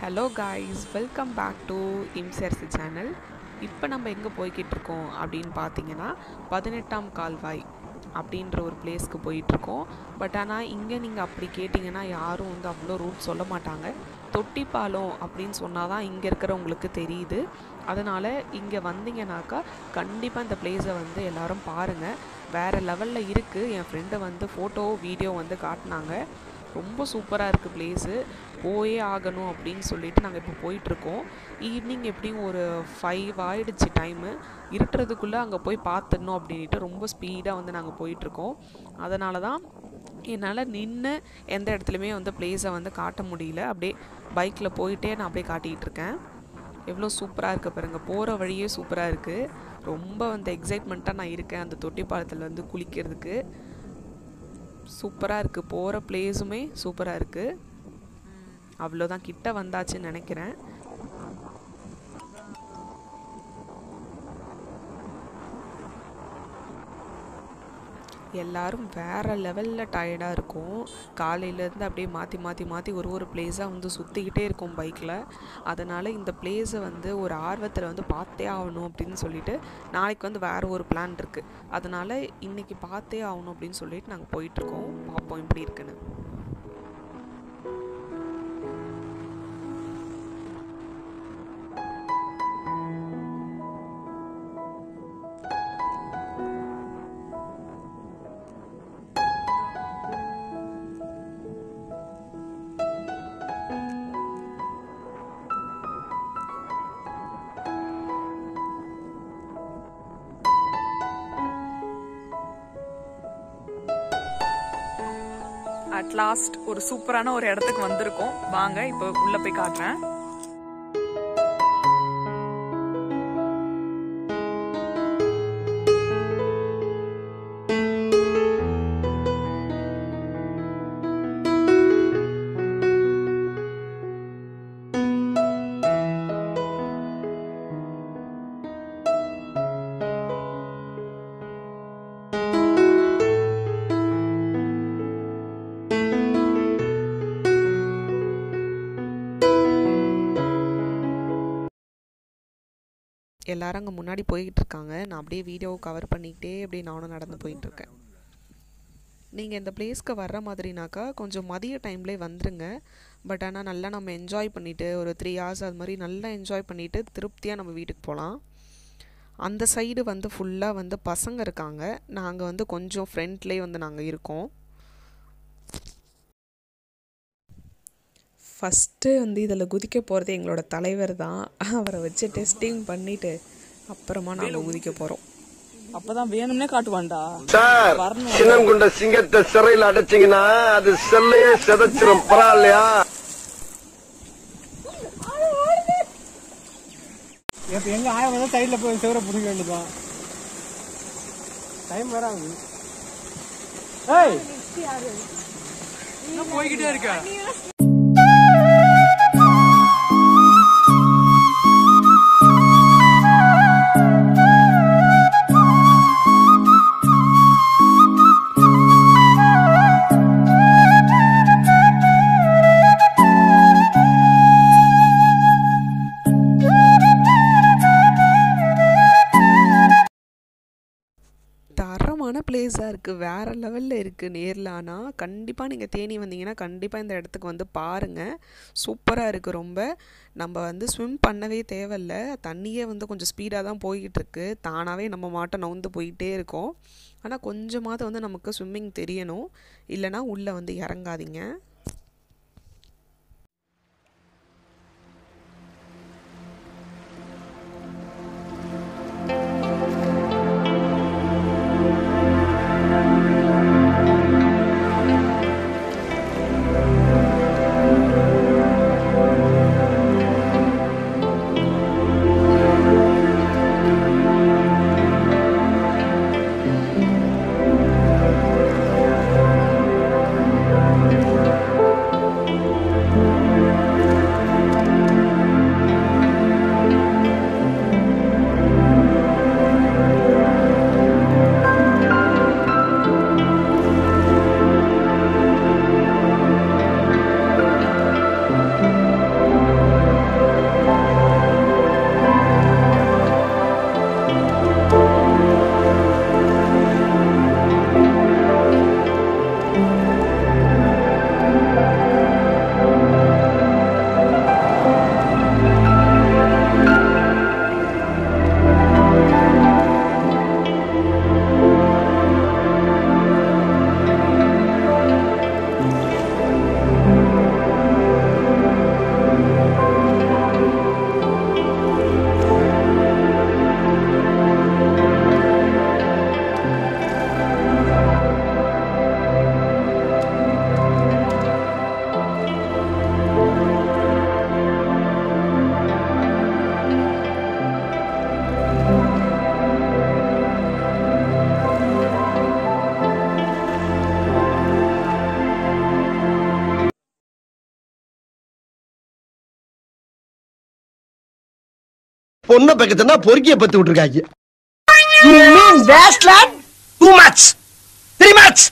Hello guys welcome back to இம்சர்ஸ் channel இப்போ நம்ம எங்கே போய்கிட்டு இருக்கோம் அப்படின்னு பார்த்தீங்கன்னா பதினெட்டாம் கால்வாய் அப்படின்ற ஒரு பிளேஸ்க்கு போயிட்டுருக்கோம் பட் ஆனால் இங்கே நீங்கள் அப்படி கேட்டிங்கன்னா யாரும் வந்து அவ்வளோ ரூட் சொல்ல மாட்டாங்க தொட்டிப்பாலம் அப்படின்னு சொன்னால் தான் இங்கே இருக்கிறவங்களுக்கு தெரியுது அதனால் இங்கே வந்தீங்கனாக்கா கண்டிப்பாக இந்த பிளேஸை வந்து எல்லாரும் பாருங்கள் வேறு லெவலில் இருக்குது என் ஃப்ரெண்டு வந்து ஃபோட்டோ வீடியோ வந்து காட்டினாங்க ரொம்ப சூப்பராக இருக்குது பிளேஸு போயே ஆகணும் அப்படின்னு சொல்லிட்டு நாங்கள் இப்போ போயிட்டுருக்கோம் ஈவினிங் எப்படியும் ஒரு ஃபைவ் ஆயிடுச்சு டைமு இருட்டுறதுக்குள்ளே அங்கே போய் பார்த்துடணும் அப்படின்ட்டு ரொம்ப ஸ்பீடாக வந்து நாங்கள் போயிட்டுருக்கோம் அதனால தான் என்னால் நின்று எந்த இடத்துலையுமே வந்து பிளேஸை வந்து காட்ட முடியல அப்படியே பைக்கில் போயிட்டே நான் அப்படியே காட்டிகிட்டு இருக்கேன் எவ்வளோ சூப்பராக இருக்குது பாருங்கள் போகிற வழியே சூப்பராக இருக்குது ரொம்ப வந்து எக்ஸைட்மெண்ட்டாக நான் இருக்கேன் அந்த தொட்டி பாலத்தில் வந்து குளிக்கிறதுக்கு சூப்பராக இருக்குது போகிற பிளேஸுமே சூப்பராக இருக்குது அவ்வளோதான் கிட்ட வந்தாச்சுன்னு நினைக்கிறேன் எல்லாரும் வேறு லெவலில் டயர்டாக இருக்கும் காலையிலேருந்து அப்படியே மாற்றி மாற்றி மாற்றி ஒரு ஒரு பிளேஸாக வந்து சுற்றிக்கிட்டே இருக்கும் பைக்கில் அதனால் இந்த பிளேஸை வந்து ஒரு ஆர்வத்தில் வந்து பார்த்தே ஆகணும் அப்படின்னு சொல்லிட்டு நாளைக்கு வந்து வேறு ஒரு பிளான் இருக்குது அதனால் இன்றைக்கி பார்த்தே ஆகணும் அப்படின்னு சொல்லிட்டு நாங்கள் போயிட்டுருக்கோம் பார்ப்போம் எப்படி இருக்குன்னு அட் லாஸ்ட் ஒரு சூப்பரான ஒரு இடத்துக்கு வந்திருக்கோம் வாங்க இப்போ உள்ள போய் காட்டுறேன் எல்லாரும் அங்கே முன்னாடி போய்கிட்டு இருக்காங்க நான் அப்படியே வீடியோ கவர் பண்ணிக்கிட்டே அப்படியே நானும் நடந்து போயிட்டுருக்கேன் நீங்கள் இந்த பிளேஸ்க்கு வர்ற மாதிரினாக்கா கொஞ்சம் மதிய டைம்லேயே வந்துருங்க பட் ஆனால் நல்லா நம்ம என்ஜாய் பண்ணிவிட்டு ஒரு த்ரீ ஹவர்ஸ் அது மாதிரி நல்லா என்ஜாய் பண்ணிவிட்டு திருப்தியாக நம்ம வீட்டுக்கு போகலாம் அந்த சைடு வந்து ஃபுல்லாக வந்து பசங்க இருக்காங்க நாங்கள் வந்து கொஞ்சம் ஃப்ரெண்ட்லேயே வந்து நாங்கள் இருக்கோம் ஃபஸ்ட்டு வந்து இதில் குதிக்க போகிறது எங்களோட தலைவர் தான் அவரை வச்சு டெஸ்டிங் பண்ணிவிட்டு அப்புறமா நாங்கள் குதிக்க போகிறோம் அப்பதான் வேணும்னே காட்டுவான்டா சார் வரணும். சின்னங்குண்ட சிங்கத்தை சிறையில் அடைச்சீங்கன்னா அது செல்லையே செதைச்சிரும் பரவாயில்லையா இப்ப எங்க ஆயம் வந்து சைடுல போய் சிவர புடிக்க வேண்டியதான் டைம் வராது ஏய் போய்கிட்டே இருக்க தரமான பிளேஸாக இருக்குது வேறு லெவலில் இருக்குது நேரில் ஆனால் கண்டிப்பாக நீங்கள் தேனி வந்தீங்கன்னா கண்டிப்பாக இந்த இடத்துக்கு வந்து பாருங்கள் சூப்பராக இருக்குது ரொம்ப நம்ம வந்து ஸ்விம் பண்ணவே தேவையில்ல தண்ணியே வந்து கொஞ்சம் ஸ்பீடாக தான் போய்கிட்டு இருக்கு தானாகவே நம்ம மாட்டம் நவுந்து போயிட்டே இருக்கோம் ஆனால் கொஞ்சமாவது வந்து நமக்கு ஸ்விம்மிங் தெரியணும் இல்லைனா உள்ளே வந்து இறங்காதீங்க பொண்ணை பக்கத்துனா பொறுக்கிய பத்து விட்டுருக்காங்க You mean that lad? Too much. Three much.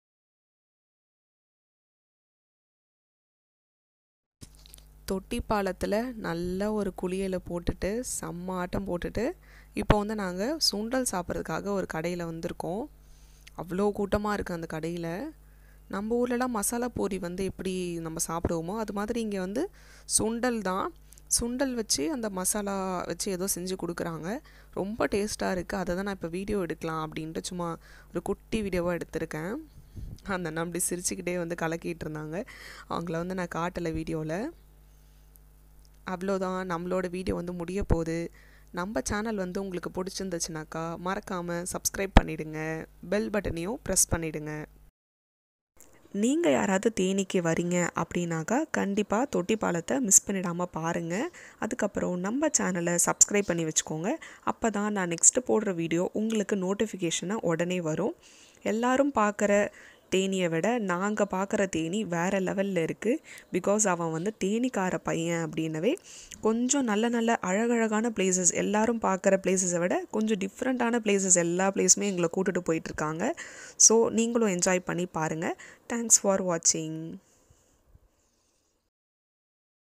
தொட்டி பாலத்தில் நல்ல ஒரு குளியலை போட்டுட்டு செம்ம ஆட்டம் போட்டுட்டு இப்போ வந்து நாங்கள் சுண்டல் சாப்பிட்றதுக்காக ஒரு கடையில் வந்திருக்கோம் அவ்வளோ கூட்டமாக இருக்குது அந்த கடையில் நம்ம ஊர்லலாம் மசாலா பூரி வந்து எப்படி நம்ம சாப்பிடுவோமோ அது மாதிரி இங்கே வந்து சுண்டல் தான் சுண்டல் வச்சு அந்த மசாலா வச்சு ஏதோ செஞ்சு கொடுக்குறாங்க ரொம்ப டேஸ்ட்டாக இருக்குது அதை தான் நான் இப்போ வீடியோ எடுக்கலாம் அப்படின்ட்டு சும்மா ஒரு குட்டி வீடியோவாக எடுத்திருக்கேன் அந்த அண்ணா அப்படி சிரிச்சுக்கிட்டே வந்து கலக்கிட்டு இருந்தாங்க அவங்கள வந்து நான் காட்டலை வீடியோவில் அவ்வளோதான் நம்மளோட வீடியோ வந்து முடிய போகுது நம்ம சேனல் வந்து உங்களுக்கு பிடிச்சிருந்துச்சுனாக்கா மறக்காமல் சப்ஸ்கிரைப் பண்ணிடுங்க பெல் பட்டனையும் ப்ரெஸ் பண்ணிடுங்க நீங்கள் யாராவது தேனிக்கு வரீங்க அப்படின்னாக்கா கண்டிப்பாக தொட்டி பாலத்தை மிஸ் பண்ணிடாமல் பாருங்கள் அதுக்கப்புறம் நம்ம சேனலை சப்ஸ்கிரைப் பண்ணி வச்சுக்கோங்க அப்போ தான் நான் நெக்ஸ்ட்டு போடுற வீடியோ உங்களுக்கு நோட்டிஃபிகேஷனாக உடனே வரும் எல்லாரும் பார்க்குற தேனியை விட நாங்கள் பார்க்குற தேனி வேறு லெவலில் இருக்குது பிகாஸ் அவன் வந்து தேனிக்கார பையன் அப்படின்னவே கொஞ்சம் நல்ல நல்ல அழகழகான பிளேசஸ் எல்லாரும் பார்க்குற பிளேசஸை விட கொஞ்சம் டிஃப்ரெண்ட்டான பிளேசஸ் எல்லா பிளேஸுமே எங்களை கூட்டிகிட்டு போயிட்டுருக்காங்க ஸோ நீங்களும் என்ஜாய் பண்ணி பாருங்கள் தேங்க்ஸ் ஃபார் வாட்சிங்